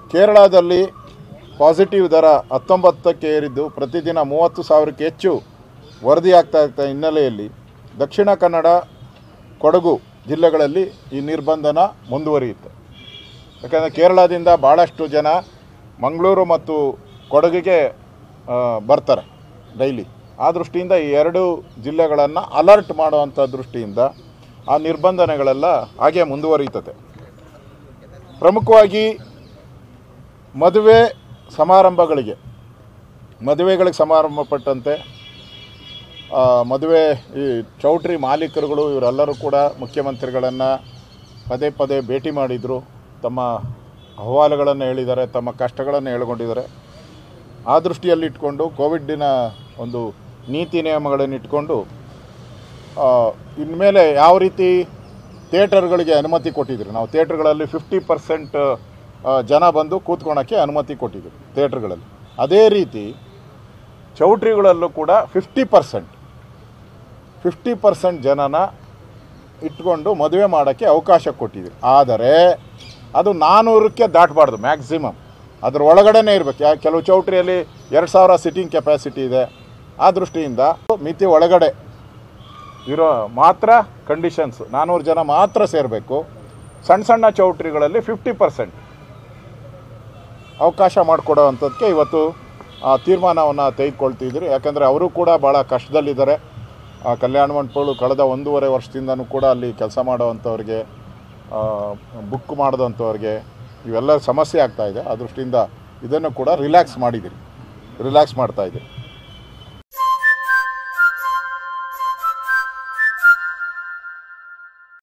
ಕೇರಳದಲ್ಲಿ ಪಾಸಿಟಿವ್ ದರ ಹತ್ತೊಂಬತ್ತಕ್ಕೆ ಏರಿದ್ದು ಪ್ರತಿದಿನ ಮೂವತ್ತು ಸಾವಿರಕ್ಕೆ ಹೆಚ್ಚು ವರದಿ ಆಗ್ತಾ ಇರ್ತ ಹಿನ್ನೆಲೆಯಲ್ಲಿ ದಕ್ಷಿಣ ಕನ್ನಡ ಕೊಡಗು ಜಿಲ್ಲೆಗಳಲ್ಲಿ ಈ ನಿರ್ಬಂಧನ ಮುಂದುವರಿಯುತ್ತೆ ಯಾಕಂದರೆ ಕೇರಳದಿಂದ ಭಾಳಷ್ಟು ಜನ ಮಂಗಳೂರು ಮತ್ತು ಕೊಡಗಿಗೆ ಆ, ಬರ್ತಾರೆ ಡೈಲಿ ಆ ದೃಷ್ಟಿಯಿಂದ ಈ ಎರಡು ಜಿಲ್ಲೆಗಳನ್ನು ಅಲರ್ಟ್ ಮಾಡುವಂಥ ದೃಷ್ಟಿಯಿಂದ ಆ ನಿರ್ಬಂಧನೆಗಳೆಲ್ಲ ಹಾಗೆ ಮುಂದುವರಿಯುತ್ತದೆ ಪ್ರಮುಖವಾಗಿ ಮದುವೆ ಸಮಾರಂಭಗಳಿಗೆ ಮದುವೆಗಳಿಗೆ ಸಮಾರಂಭಪಟ್ಟಂತೆ ಆ, ಮದುವೆ ಈ ಚೌಟ್ರಿ ಮಾಲೀಕರುಗಳು ಇವರೆಲ್ಲರೂ ಕೂಡ ಮುಖ್ಯಮಂತ್ರಿಗಳನ್ನು ಪದೇ ಪದೇ ಭೇಟಿ ಮಾಡಿದರು ತಮ್ಮ ಅಹವಾಲುಗಳನ್ನು ಹೇಳಿದ್ದಾರೆ ತಮ್ಮ ಕಷ್ಟಗಳನ್ನು ಹೇಳ್ಕೊಂಡಿದ್ದಾರೆ ಆ ದೃಷ್ಟಿಯಲ್ಲಿ ಇಟ್ಕೊಂಡು ಕೋವಿಡ್ಡಿನ ಒಂದು ನೀತಿ ನಿಯಮಗಳನ್ನು ಇಟ್ಕೊಂಡು ಆ, ಇನ್ಮೇಲೆ ಯಾವ ರೀತಿ ಥಿಯೇಟರ್ಗಳಿಗೆ ಅನುಮತಿ ಕೊಟ್ಟಿದ್ರು ನಾವು ಥಿಯೇಟ್ರ್ಗಳಲ್ಲಿ ಫಿಫ್ಟಿ ಪರ್ಸೆಂಟ್ ಜನ ಬಂದು ಕೂತ್ಕೊಳಕ್ಕೆ ಅನುಮತಿ ಕೊಟ್ಟಿದ್ರು ಥಿಯೇಟ್ರ್ಗಳಲ್ಲಿ ಅದೇ ರೀತಿ ಚೌಟ್ರಿಗಳಲ್ಲೂ ಕೂಡ ಫಿಫ್ಟಿ ಪರ್ಸೆಂಟ್ ಫಿಫ್ಟಿ ಪರ್ಸೆಂಟ್ ಜನನ ಇಟ್ಕೊಂಡು ಮದುವೆ ಮಾಡೋಕ್ಕೆ ಅವಕಾಶ ಕೊಟ್ಟಿದ್ರು ಆದರೆ ಅದು ನಾನ್ನೂರಕ್ಕೆ ದಾಟಬಾರ್ದು ಮ್ಯಾಕ್ಸಿಮಮ್ ಅದ್ರ ಒಳಗಡೆನೇ ಇರಬೇಕು ಯಾ ಕೆಲವು ಚೌಟ್ರಿಯಲ್ಲಿ ಎರಡು ಸಾವಿರ ಸಿಟ್ಟಿಂಗ್ ಕೆಪಾಸಿಟಿ ಇದೆ ಆ ದೃಷ್ಟಿಯಿಂದ ಮಿತಿ ಒಳಗಡೆ ಇರೋ ಮಾತ್ರ ಕಂಡೀಷನ್ಸ್ ನಾನ್ನೂರು ಜನ ಮಾತ್ರ ಸೇರಬೇಕು ಸಣ್ಣ ಸಣ್ಣ ಚೌಟ್ರಿಗಳಲ್ಲಿ ಫಿಫ್ಟಿ ಪರ್ಸೆಂಟ್ ಅವಕಾಶ ಮಾಡಿಕೊಡೋ ಅಂಥದ್ದಕ್ಕೆ ಇವತ್ತು ಆ ತೀರ್ಮಾನವನ್ನು ತೆಗೆದುಕೊಳ್ತಿದ್ರು ಯಾಕಂದರೆ ಅವರು ಕೂಡ ಭಾಳ ಕಷ್ಟದಲ್ಲಿದ್ದಾರೆ ಆ ಕಲ್ಯಾಣ ಮಂಟಪಗಳು ಕಳೆದ ಒಂದೂವರೆ ವರ್ಷದಿಂದನೂ ಕೂಡ ಅಲ್ಲಿ ಕೆಲಸ ಮಾಡೋವಂಥವ್ರಿಗೆ ಬುಕ್ ಮಾಡಿದಂಥವ್ರಿಗೆ ಇವೆಲ್ಲ ಸಮಸ್ಯೆ ಆಗ್ತಾಯಿದೆ ಆ ದೃಷ್ಟಿಯಿಂದ ಇದನ್ನು ಕೂಡ ರಿಲ್ಯಾಕ್ಸ್ ಮಾಡಿದ್ದೀರಿ ರಿಲ್ಯಾಕ್ಸ್ ಮಾಡ್ತಾಯಿದ್ದೀರಿ